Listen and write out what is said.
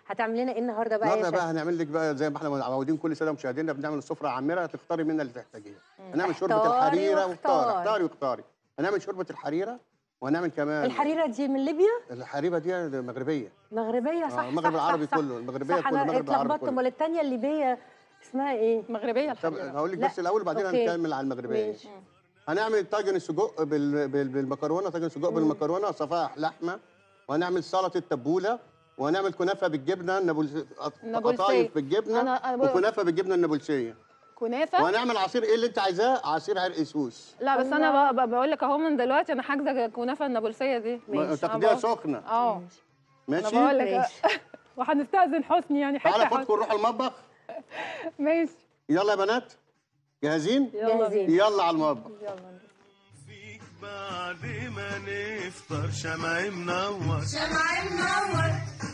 هتعمل لنا ايه النهارده بقى يا النهارده شيف بقى هنعمل لك بقى زي ما احنا متعودين كل سنه مشاهدينا بنعمل سفره عامره تختاري منها اللي تحتاجيه هنعمل شوربه احتاري الحريره واختاري. واختاري اختاري واختاري هنعمل شوربه الحريره وهنعمل كمان الحريره دي من ليبيا الحريره دي مغربيه مغربيه صح آه، المغرب صح، العربي صح، صح. كله، المغربية صح، كله، أنا المغرب العربي اتلخبطت كله. امال الثانيه الليبيه اسمها ايه مغربيه طب الحريره هقول لك لا. بس الاول بعدين أوكي. هنكمل على المغربيه ماشي. هنعمل طاجن السجق بال... بال... بالمكرونه طاجن سجق بالمكرونه صفائح لحمه وهنعمل سلطه تبوله وهنعمل كنافه بالجبنه النابلس... النابلسية. قطايف بالجبنه أنا- أنا بقول- وكنافه بالجبنه النابلسيه كنافه وهنعمل عصير ايه اللي انت عايزاه عصير عرق سوس لا بس انا ب- ب- بقول لك اهو من دلوقتي انا حاجزه كنافه النابلسيه دي ما- تاخديها أنا بقول- سخنه اه انا ماشي بقول لك ماشي. وهنستاذن حسني يعني تعالى حته خدكم نروح المطبخ ماشي يلا يا بنات جاهزين يلا جاهزين. بينا يلا على المطبخ يلا بعد ما نفطر شمع منور شمع منور